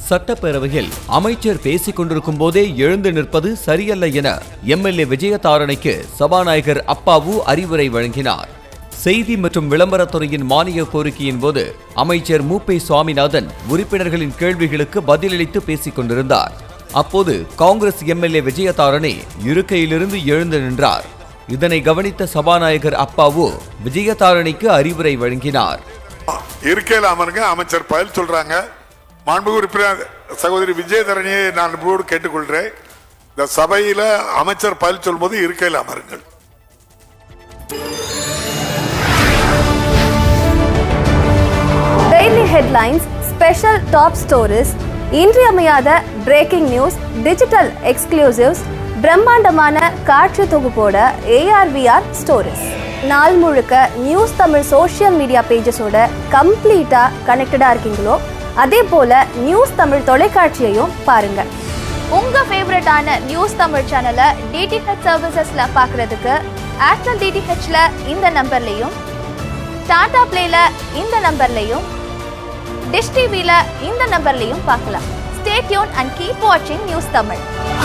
சட்டப்பேரவையில் அமைச்சர் பேசிக் கொண்டிருக்கும் போதே எழுந்து நிற்பது சரியல்ல என எம்எல்ஏ விஜயதாரணைக்கு சபாநாயகர் அப்பாவு அறிவுரை வழங்கினார் செய்தி மற்றும் விளம்பரத்துறையின் மானிய கோரிக்கையின் போது அமைச்சர் மூப்பை சுவாமிநாதன் உறுப்பினர்களின் கேள்விகளுக்கு பதிலளித்து பேசிக் கொண்டிருந்தார் அப்போது காங்கிரஸ் எம்எல்ஏ விஜயதாரணி இருக்கையிலிருந்து எழுந்து நின்றார் இதனை கவனித்த சபாநாயகர் அப்பாவு விஜயதாரணிக்கு அறிவுரை வழங்கினார் இருக்கையில் அமருங்க அமைச்சர் பதில் சொல்றாங்க மாண்புமிகு உறுப்பினர் சகோதரி விஜயதரணியை நான் அன்போடு கேட்டுக்கொள்கிறேன் இந்த சபையில அமைச்சர் பதில் சொல்லும்போது இருக்கையில் அமருங்கள் daily headlines special top stories இன்றியமையாத பிரேக்கிங் நியூஸ் டிஜிட்டல் எக்ஸ்க்ளூசிவ்ஸ் பிரம்மாண்டமான காட்சி தொகுப்போட ஏஆர்விஆர் ஸ்டோரிஸ் நாள் முழுக்க நியூஸ் தமிழ் சோஷியல் மீடியா பேஜஸோட கம்ப்ளீட்டா கனெக்டடா இருக்கீங்களோ அதே போல நியூஸ் தமிழ் தொலைக்காட்சியையும் பாருங்க உங்க ஃபேவரட்டான நியூஸ் தமிழ் சேனலை டிடிஹெச் சர்வீசஸ்ல பார்க்கிறதுக்கு ஏர்டெல் டிடிஹெச்ல இந்த நம்பர்லையும் டாடா பிளேல இந்த நம்பர்லையும் டிஷ் டிவில இந்த நம்பர்லையும் பார்க்கலாம் ஸ்டே டியூன் அண்ட் கீப் வாட்சிங் நியூஸ் தமிழ்